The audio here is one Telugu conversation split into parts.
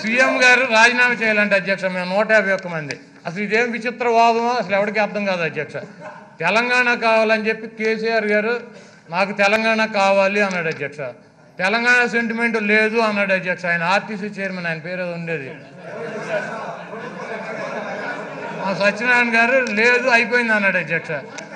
సీఎం గారు రాజీనామా చేయాలంటే అధ్యక్ష మేము నూట యాభై ఒక్క మంది అసలు ఇదేం విచిత్ర వాదమో అసలు ఎవరికి అర్థం కాదు అధ్యక్ష తెలంగాణ కావాలని చెప్పి కేసీఆర్ గారు నాకు తెలంగాణ కావాలి అన్నాడు అధ్యక్ష తెలంగాణ సెంటిమెంట్ లేదు అన్నాడు అధ్యక్ష ఆయన ఆర్టీసీ చైర్మన్ ఆయన పేరు ఏదో ఉండేది మా సత్యనారాయణ గారు లేదు అయిపోయింది అన్నాడు అధ్యక్ష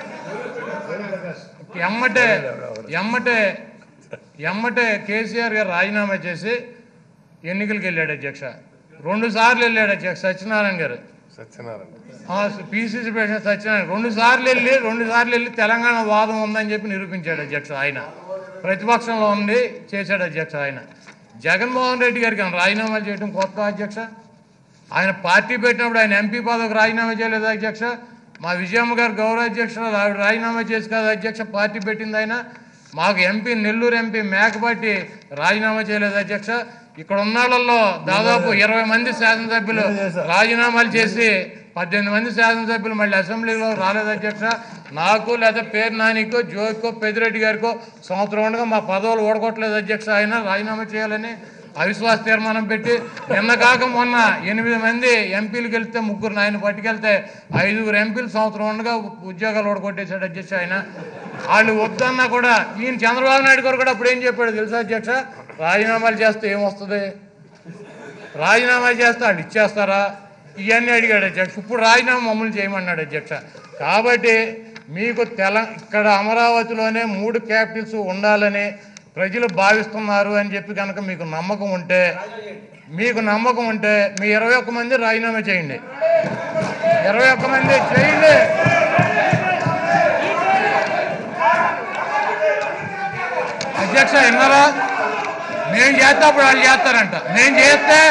ఎమ్మటే ఎమ్మటే ఎమ్మటే కేసీఆర్ గారు రాజీనామా చేసి ఎన్నికలకు వెళ్ళాడు అధ్యక్ష రెండు సార్లు వెళ్ళాడు అధ్యక్ష సత్యనారాయణ గారు సత్యనారాయణ పిసిసి ప్రెసిడెంట్ సత్యనారాయణ రెండు సార్లు వెళ్ళి రెండు సార్లు వెళ్ళి తెలంగాణ వాదం ఉందని చెప్పి నిరూపించాడు అధ్యక్ష ఆయన ప్రతిపక్షంలో ఉండి చేశాడు అధ్యక్ష ఆయన జగన్మోహన్ రెడ్డి గారికి ఆయన రాజీనామా చేయడం కొత్త అధ్యక్ష ఆయన పార్టీ పెట్టినప్పుడు ఆయన ఎంపీ పదవికి రాజీనామా చేయలేదు అధ్యక్ష మా విజయమ్మ గారు గౌరవ అధ్యక్షురాలు ఆవిడ రాజీనామా చేసి కదా అధ్యక్ష పార్టీ పెట్టింది ఆయన మాకు ఎంపీ నెల్లూరు ఎంపీ మేకపాటి రాజీనామా చేయలేదు అధ్యక్ష ఇక్కడ ఉన్న వాళ్ళల్లో దాదాపు ఇరవై మంది శాసనసభ్యులు రాజీనామాలు చేసి పద్దెనిమిది మంది శాసనసభ్యులు మళ్ళీ అసెంబ్లీలో రాలేదు అధ్యక్ష నాకు లేదా పేరు నానికో జోకో పెద్దిరెడ్డి గారికో సంవత్సరం ఉండగా మా పదవులు ఓడగొట్టలేదు అధ్యక్ష ఆయన రాజీనామా చేయాలని అవిశ్వాస తీర్మానం పెట్టి నిన్న కాక మొన్న ఎనిమిది మంది ఎంపీలు గెలిస్తే ముగ్గురు ఆయన పట్టుకెళ్తే ఐదుగురు ఎంపీలు సంవత్సరం ఉండగా ఉద్యోగాలు ఓడగొట్టేశాడు అధ్యక్ష ఆయన వాళ్ళు వద్దన్నా కూడా ఈయన చంద్రబాబు నాయుడు గారు కూడా అప్పుడు ఏం చెప్పాడు తెలుసా అధ్యక్ష రాజీనామాలు చేస్తే ఏమొస్తుంది రాజీనామా చేస్తే వాళ్ళు ఇచ్చేస్తారా ఇవన్నీ అడిగాడు అధ్యక్ష ఇప్పుడు రాజీనామా మమ్మల్ని చేయమన్నాడు అధ్యక్ష కాబట్టి మీకు తెల ఇక్కడ అమరావతిలోనే మూడు క్యాపిటల్స్ ఉండాలని ప్రజలు భావిస్తున్నారు అని చెప్పి కనుక మీకు నమ్మకం ఉంటే మీకు నమ్మకం ఉంటే మీ ఇరవై ఒక్క మంది రాజీనామా చేయండి ఇరవై ఒక్క మంది చేయండి అధ్యక్ష విన్నారా మేము చేస్తే అప్పుడు వాళ్ళు చేస్తారంట మేము చేస్తే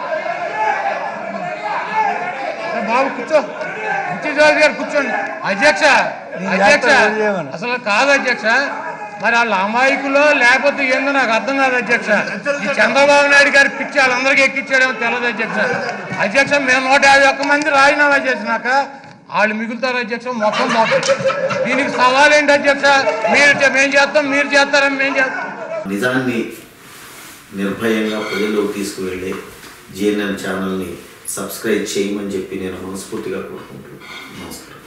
ఏ బాబు కూర్చో ముత్యజోగి గారు కూర్చోండి అధ్యక్ష అధ్యక్ష అసలు కాదు అధ్యక్ష మరి వాళ్ళ అమాయకులో లేకపోతే ఏందో నాకు అర్థం కాదు అధ్యక్ష ఈ చంద్రబాబు నాయుడు గారి పిచ్చి వాళ్ళందరికీ ఎక్కించాడేమో తెలియదు అధ్యక్ష అధ్యక్ష మేము నూట యాభై ఒక్క మంది రాజీనామా చేసినాక వాళ్ళు మిగులుతారు అధ్యక్ష మొత్తం మొత్తం దీనికి సవాల్ ఏంటి అధ్యక్ష మీరు చే- మేము చేస్తాం మీరు చేస్తారని మేము చేస్తాం నిజాన్ని నిర్భయంగా ప్రజల్లోకి తీసుకువెళ్ళే జిఎన్ఎన్ ఛానల్ని సబ్స్క్రైబ్ చేయమని చెప్పి నేను మనస్ఫూర్తిగా కోరుకుంటున్నాను నమస్కారం